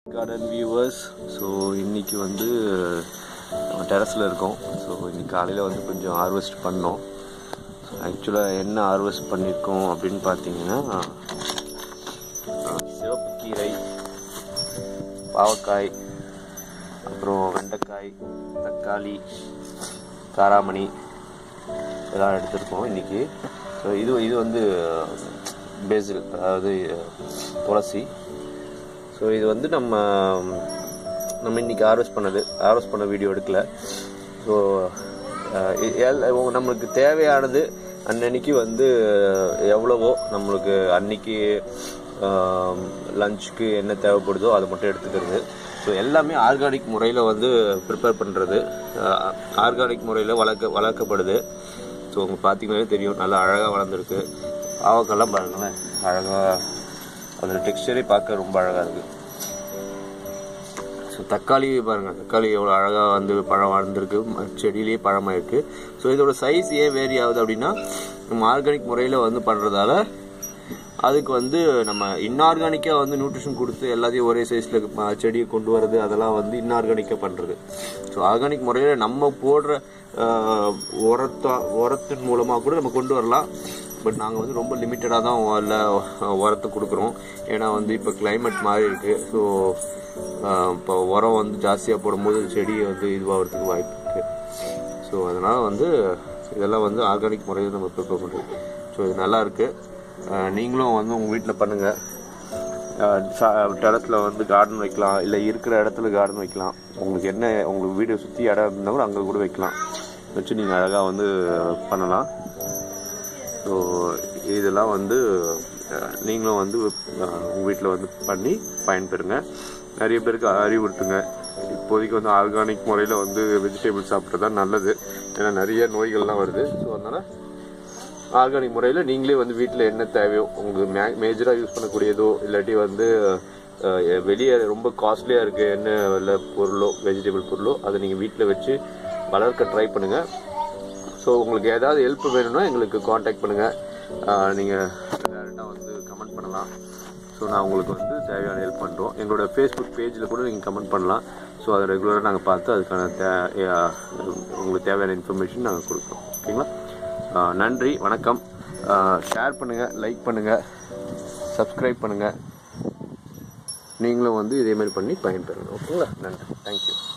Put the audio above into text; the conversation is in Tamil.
கார்டன் வியூவர்ஸ் ஸோ இன்னைக்கு வந்து டெரஸில் இருக்கோம் ஸோ இன்னைக்கு காலையில் வந்து கொஞ்சம் ஹார்வெஸ்ட் பண்ணோம் ஆக்சுவலாக என்ன ஹார்வெஸ்ட் பண்ணியிருக்கோம் அப்படின்னு பார்த்தீங்கன்னா அஹ், சிவப்பு கீரை பாவக்காய் அப்புறம் வெண்டைக்காய் தக்காளி காராமணி இதெல்லாம் எடுத்திருக்கோம் இன்னைக்கு ஸோ இது இது வந்து பேசில் அதாவது அஹ், துளசி ஸோ இது வந்து நம்ம நம்ம இன்னைக்கு ஹார்வெஸ்ட் பண்ணது ஹார்வெஸ்ட் பண்ண வீடியோ எடுக்கல ஸோ நம்மளுக்கு தேவையானது அன்னன்னைக்கு வந்து எவ்வளவோ நம்மளுக்கு அன்னைக்கு லஞ்சுக்கு என்ன தேவைப்படுதோ அதை மட்டும் எடுத்துக்கிறது ஸோ எல்லாமே ஆர்கானிக் முறையில் வந்து ப்ரிப்பேர் பண்ணுறது ஆர்கானிக் முறையில் வளர்க்க வளர்க்கப்படுது ஸோ உங்களுக்கு பார்த்தீங்கன்னாலே தெரியும் நல்லா அழகாக வளர்ந்துருக்கு பாவக்கெல்லாம் பாருங்களேன் அழகாக அதோட டெக்ஸ்டரே பார்க்க ரொம்ப அழகாக இருக்குது ஸோ தக்காளி பாருங்கள் தக்காளி எவ்வளோ அழகாக வந்து பழம் வளர்ந்துருக்கு ம- செடியிலேயே பழமாக இருக்குது ஸோ இதோட சைஸ் ஏன் வேரி ஆகுது அப்படின்னா நம்ம ஆர்கானிக் முறையில் வந்து பண்ணுறதால அதுக்கு வந்து நம்ம இன்ஆர்கானிக்காக வந்து நியூட்ரிஷன் கொடுத்து எல்லாத்தையும் ஒரே சைஸில் செடியை கொண்டு வர்றது அதெல்லாம் வந்து இன்ஆர்கானிக்காக பண்ணுறது ஸோ ஆர்கானிக் முறையில் நம்ம போடுற ஆஹ், உரத்தா உரத்தின் மூலமாக கூட நம்ம கொண்டு வரலாம் பட் நாங்கள் வந்து ரொம்ப லிமிட்டடாக தான் இல்லை உரத்தை கொடுக்குறோம் ஏன்னா வந்து இப்போ climate மாறி இருக்கு ஸோ இப்போ உரம் வந்து ஜாஸ்தியாக போடும்போது செடி வந்து இதுவாகிறதுக்கு வாய்ப்பு இருக்குது ஸோ அதனால் வந்து இதெல்லாம் வந்து ஆர்கானிக் முறையில் நம்ம ப்ரிப்பேர் பண்ணுறது ஸோ இது நல்லா இருக்கு அஹ் நீங்களும் வந்து உங்கள் வீட்டில் பண்ணுங்கள் டெரஸில் வந்து கார்டன் வைக்கலாம் இல்லை இருக்கிற இடத்துல கார்டன் வைக்கலாம் உங்களுக்கு என்ன உங்களுக்கு வீடை சுற்றி இடம் இருந்தால் கூட அங்கே கூட வைக்கலாம் வச்சு நீங்கள் அழகாக வந்து பண்ணலாம் ஸோ இதெல்லாம் வந்து அஹ், நீங்களும் வந்து உங்கள் வீட்டில் வந்து பண்ணி பயன்பெறுங்க நிறைய பேருக்கு அறிவுறுத்துங்க இப்போதைக்கு வந்து ஆர்கானிக் முறையில் வந்து வெஜிடபிள் சாப்பிட்றது தான் நல்லது ஏன்னா நிறைய நோய்கள்லாம் வருது ஸோ அதனால் ஆர்கானிக் முறையில் நீங்களே வந்து வீட்டில் என்ன தேவையோ உங்களுக்கு மே மேஜராக யூஸ் பண்ணக்கூடியதோ இல்லாட்டி வந்து அஹ், வெளியே ரொம்ப காஸ்ட்லியாக இருக்க என்ன இல்லை பொருளோ வெஜிடபிள் பொருளோ அதை நீங்கள் வீட்டில் வச்சு வளர்க்க ட்ரை பண்ணுங்கள் ஸோ உங்களுக்கு ஏதாவது ஹெல்ப் வேணும்னா எங்களுக்கு காண்டாக்ட் பண்ணுங்கள் நீங்கள் டேரெக்டாக வந்து கமெண்ட் பண்ணலாம் ஸோ நான் உங்களுக்கு வந்து தேவையான ஹெல்ப் பண்ணுறோம் எங்களோட ஃபேஸ்புக் பேஜில் கூட நீங்கள் கமெண்ட் பண்ணலாம் ஸோ அதை ரெகுலராக நாங்கள் பார்த்து அதுக்கான தே அஹ், உங்களுக்கு தேவையான இன்ஃபர்மேஷன் நாங்கள் கொடுக்குறோம் ஓகேங்களா அஹ், நன்றி வணக்கம் ஷேர் பண்ணுங்கள் லைக் பண்ணுங்கள் சப்ஸ்கிரைப் பண்ணுங்கள் நீங்களும் வந்து இதே மாதிரி பண்ணி பயன்பெறுங்க ஓகேங்களா நன்றி தேங்க்யூ